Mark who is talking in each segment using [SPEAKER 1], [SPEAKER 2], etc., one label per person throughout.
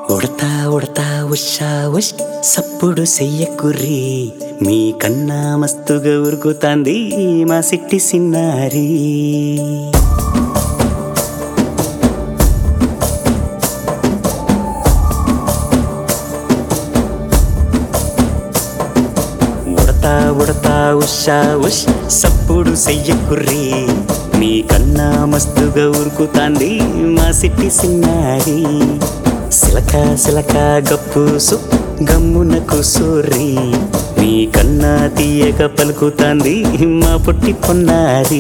[SPEAKER 1] ఉడతా ఉడతా ఉషా ఉష్ సప్పుడు చెయ్యకుర్రి మీ కన్నా మస్తుగా ఉరుకుతాంది మా సిట్టి సిన్నారి ఉడతా ఉడతా ఉషా ఉష్ సప్పుడు చెయ్యకుర్రి మీ కన్నా మస్తుగా ఉరుకుతాంది మా సిట్టి సిన్నారి సిలక సిలక గప్పు సు గమ్మున కూసూరి మీ కన్నా తీయక పలుకుతాంది మా పొట్టి పొన్నారి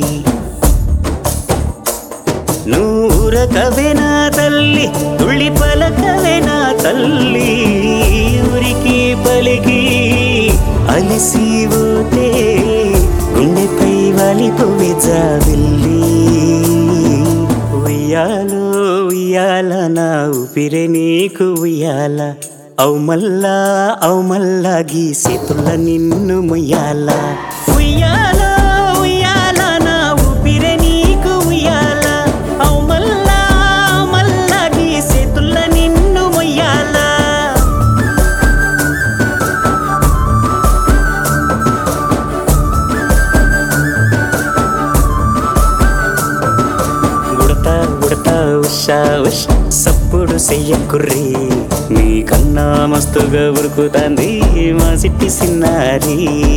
[SPEAKER 1] నూరకవేనా తల్లి తుళ్ళి పలకవేనా తల్లి ఊరికి పలికి అలిసి పోతే గుండెపై వాలిపోవే జాబిల్లి ఉయ్యాలో ఉయ్యాల నా ఊపిరే నీకు ఉయ్యాల అవు మల్లా అవు మల్లా గీసేతుల్ల నిన్ను ముయ్యాల ఉయ్యాల ఉయ్యాల నా ఊపిరే నీకు ఉయ్యాల అవు మల్లా అవు మల్లా గీసేతుల్ల నిన్ను ముయ్యాల ఉడతా ఉడతా ఉషా ఉష్ సప్పుడు చెయ్యకుర్రి మీ కన్నా మస్తుగా ఉరుకుతాంది మా సిట్టి సిన్నారి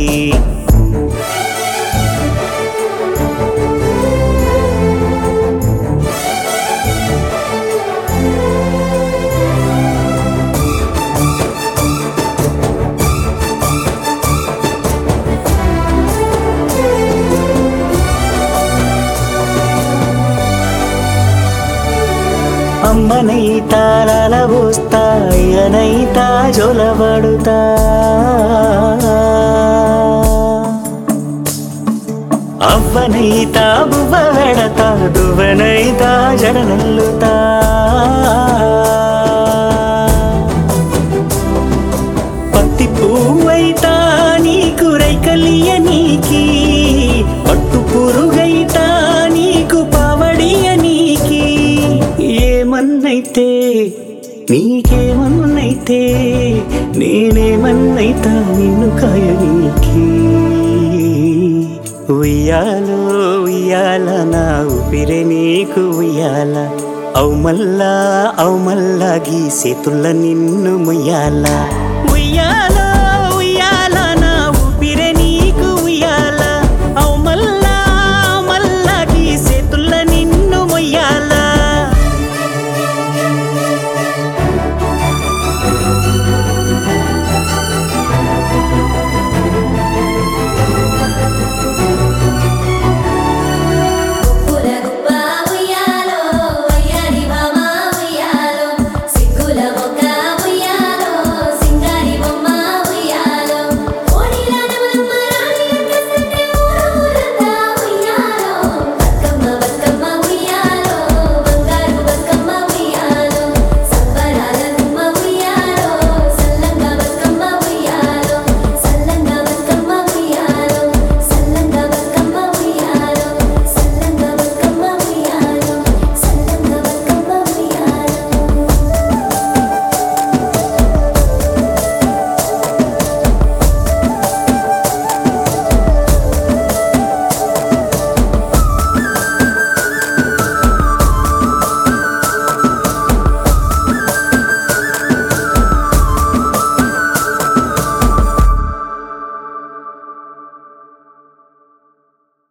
[SPEAKER 1] అమ్మనైతా లలబోస్తా అయ్యనైతా జొలబడుతా అవ్వనైతా బువ్వ వెడతా దువ్వనైతా జడనల్లుతా పత్తి పువ్వైతా నీకు రైకలియ నీకి పట్టు పురుగైతా నీకు పావడియ నీకి ఏమన్నైతే నీకేమన్నైతే నేనేమన్నైతా నిన్ను కాయ నీకి ఉయ్యాలో ఉయ్యాల నా ఊపిరే నీకు ఉయ్యాల అవు మల్లా అవు మల్లా గీసేతుల్ల నిన్ను ముయ్యాల ఉయ్యాల